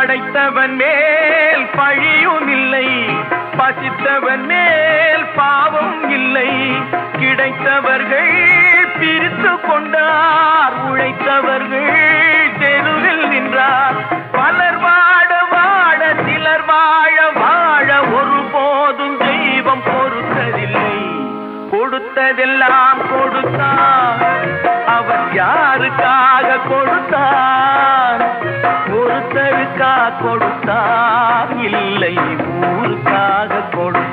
படைத்தவன் மேல் பழியும் இல்லை பசித்தவன் மேல் பாவம் இல்லை கிடைத்தவர்கள் பிரித்து கொண்டார் உழைத்தவர்கள் தெருவில் நின்றார் பலர் வாட வாட சிலர் வாழ வாழ ஒருபோதும் தெய்வம் பொறுத்ததில்லை கொடுத்ததெல்லாம் கொடுத்தார் அவர் யாருக்காக கொடுத்தார் ஒருத்தருக்காக கொடுத்தார் இல்லை ஊருக்காக கொடுத்தார்